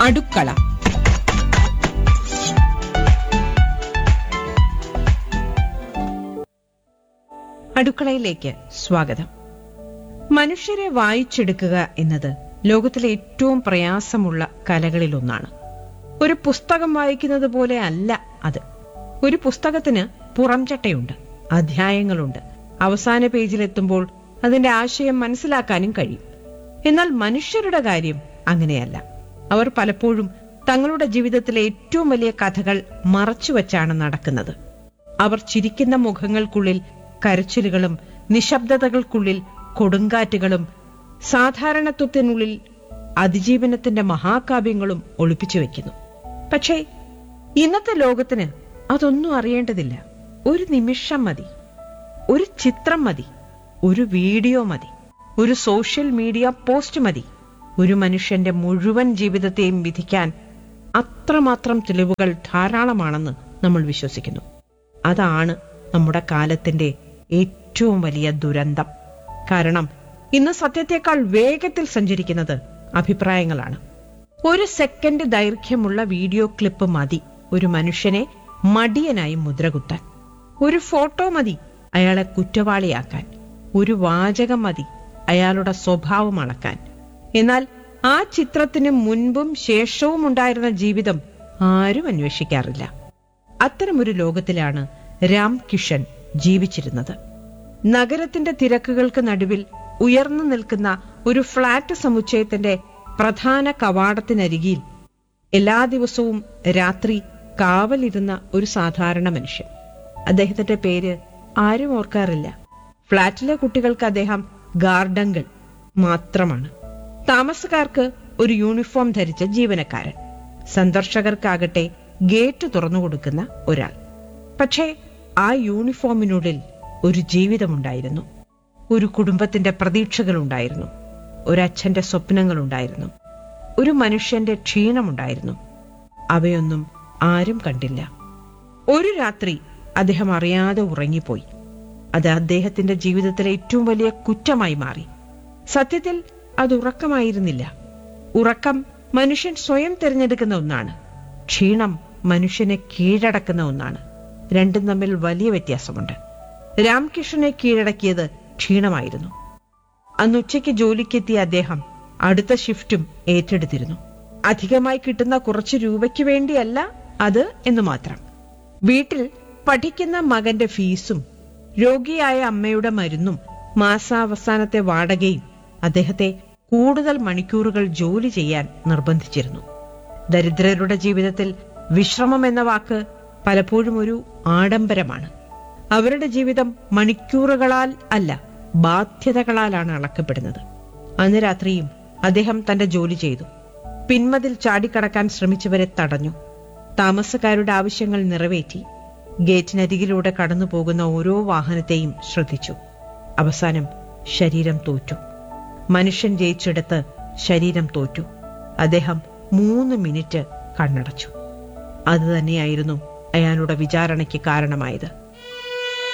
അടുക്കള അടുക്കളയിലേക്ക് സ്വാഗതം മനുഷ്യരെ വായിച്ചെടുക്കുക എന്നത് ലോകത്തിലെ ഏറ്റവും പ്രയാസമുള്ള കലകളിലൊന്നാണ് ഒരു പുസ്തകം വായിക്കുന്നത് പോലെ അല്ല അത് ഒരു പുസ്തകത്തിന് പുറംചട്ടയുണ്ട് അധ്യായങ്ങളുണ്ട് അവസാന പേജിലെത്തുമ്പോൾ അതിന്റെ ആശയം മനസ്സിലാക്കാനും കഴിയും എന്നാൽ മനുഷ്യരുടെ കാര്യം അങ്ങനെയല്ല അവർ പലപ്പോഴും തങ്ങളുടെ ജീവിതത്തിലെ ഏറ്റവും വലിയ കഥകൾ മറച്ചുവെച്ചാണ് നടക്കുന്നത് അവർ ചിരിക്കുന്ന മുഖങ്ങൾക്കുള്ളിൽ കരച്ചിലുകളും നിശബ്ദതകൾക്കുള്ളിൽ കൊടുങ്കാറ്റുകളും സാധാരണത്വത്തിനുള്ളിൽ അതിജീവനത്തിന്റെ മഹാകാവ്യങ്ങളും ഒളിപ്പിച്ചു വെക്കുന്നു പക്ഷേ ഇന്നത്തെ ലോകത്തിന് അതൊന്നും അറിയേണ്ടതില്ല ഒരു നിമിഷം മതി ഒരു ചിത്രം മതി ഒരു വീഡിയോ മതി ഒരു സോഷ്യൽ മീഡിയ പോസ്റ്റ് മതി ഒരു മനുഷ്യന്റെ മുഴുവൻ ജീവിതത്തെയും വിധിക്കാൻ അത്രമാത്രം തെളിവുകൾ ധാരാളമാണെന്ന് നമ്മൾ വിശ്വസിക്കുന്നു അതാണ് നമ്മുടെ കാലത്തിന്റെ ഏറ്റവും വലിയ ദുരന്തം കാരണം ഇന്ന് സത്യത്തെക്കാൾ വേഗത്തിൽ സഞ്ചരിക്കുന്നത് അഭിപ്രായങ്ങളാണ് ഒരു സെക്കൻഡ് ദൈർഘ്യമുള്ള വീഡിയോ ക്ലിപ്പ് മതി ഒരു മനുഷ്യനെ മടിയനായി മുദ്രകുത്താൻ ഒരു ഫോട്ടോ മതി അയാളെ കുറ്റവാളിയാക്കാൻ ഒരു വാചകം മതി അയാളുടെ സ്വഭാവം അളക്കാൻ എന്നാൽ ആ ചിത്രത്തിന് മുൻപും ശേഷവും ഉണ്ടായിരുന്ന ജീവിതം ആരും അന്വേഷിക്കാറില്ല അത്തരമൊരു ലോകത്തിലാണ് രാം കിഷൻ ജീവിച്ചിരുന്നത് നഗരത്തിന്റെ തിരക്കുകൾക്ക് നടുവിൽ ഉയർന്നു നിൽക്കുന്ന ഒരു ഫ്ളാറ്റ് സമുച്ചയത്തിന്റെ പ്രധാന കവാടത്തിനരികിൽ എല്ലാ ദിവസവും രാത്രി കാവലിരുന്ന ഒരു സാധാരണ മനുഷ്യൻ അദ്ദേഹത്തിന്റെ പേര് ആരും ഓർക്കാറില്ല ഫ്ളാറ്റിലെ കുട്ടികൾക്ക് അദ്ദേഹം ഗാർഡങ്ങൾ മാത്രമാണ് താമസക്കാർക്ക് ഒരു യൂണിഫോം ധരിച്ച ജീവനക്കാരൻ സന്ദർശകർക്കാകട്ടെ ഗേറ്റ് തുറന്നു കൊടുക്കുന്ന ഒരാൾ പക്ഷേ ആ യൂണിഫോമിനുള്ളിൽ ഒരു ജീവിതമുണ്ടായിരുന്നു ഒരു കുടുംബത്തിന്റെ പ്രതീക്ഷകളുണ്ടായിരുന്നു ഒരച്ഛന്റെ സ്വപ്നങ്ങളുണ്ടായിരുന്നു ഒരു മനുഷ്യന്റെ ക്ഷീണമുണ്ടായിരുന്നു അവയൊന്നും ആരും കണ്ടില്ല ഒരു രാത്രി അദ്ദേഹം അറിയാതെ ഉറങ്ങിപ്പോയി അത് അദ്ദേഹത്തിന്റെ ജീവിതത്തിലെ ഏറ്റവും വലിയ കുറ്റമായി മാറി സത്യത്തിൽ അത് ഉറക്കമായിരുന്നില്ല ഉറക്കം മനുഷ്യൻ സ്വയം തിരഞ്ഞെടുക്കുന്ന ഒന്നാണ് ക്ഷീണം മനുഷ്യനെ കീഴടക്കുന്ന ഒന്നാണ് രണ്ടും തമ്മിൽ വലിയ വ്യത്യാസമുണ്ട് രാംകിഷനെ കീഴടക്കിയത് ക്ഷീണമായിരുന്നു അന്ന് ഉച്ചയ്ക്ക് ജോലിക്കെത്തിയ അദ്ദേഹം അടുത്ത ഷിഫ്റ്റും ഏറ്റെടുത്തിരുന്നു അധികമായി കിട്ടുന്ന കുറച്ച് രൂപയ്ക്ക് വേണ്ടിയല്ല അത് എന്ന് മാത്രം വീട്ടിൽ പഠിക്കുന്ന മകന്റെ ഫീസും രോഗിയായ അമ്മയുടെ മരുന്നും മാസാവസാനത്തെ വാടകയും അദ്ദേഹത്തെ കൂടുതൽ മണിക്കൂറുകൾ ജോലി ചെയ്യാൻ നിർബന്ധിച്ചിരുന്നു ദരിദ്രരുടെ ജീവിതത്തിൽ വിശ്രമം എന്ന വാക്ക് പലപ്പോഴും ഒരു ആഡംബരമാണ് അവരുടെ ജീവിതം മണിക്കൂറുകളാൽ അല്ല ബാധ്യതകളാലാണ് അളക്കപ്പെടുന്നത് അന്ന് രാത്രിയും അദ്ദേഹം തന്റെ ജോലി ചെയ്തു പിന്മതിൽ ചാടിക്കടക്കാൻ ശ്രമിച്ചവരെ തടഞ്ഞു താമസക്കാരുടെ ആവശ്യങ്ങൾ നിറവേറ്റി ഗേറ്റിനരികിലൂടെ കടന്നു പോകുന്ന ഓരോ വാഹനത്തെയും ശ്രദ്ധിച്ചു അവസാനം ശരീരം തോറ്റു മനുഷ്യൻ ജയിച്ചെടുത്ത് ശരീരം തോറ്റു അദ്ദേഹം മൂന്ന് മിനിറ്റ് കണ്ണടച്ചു അത് തന്നെയായിരുന്നു അയാളുടെ വിചാരണയ്ക്ക് കാരണമായത്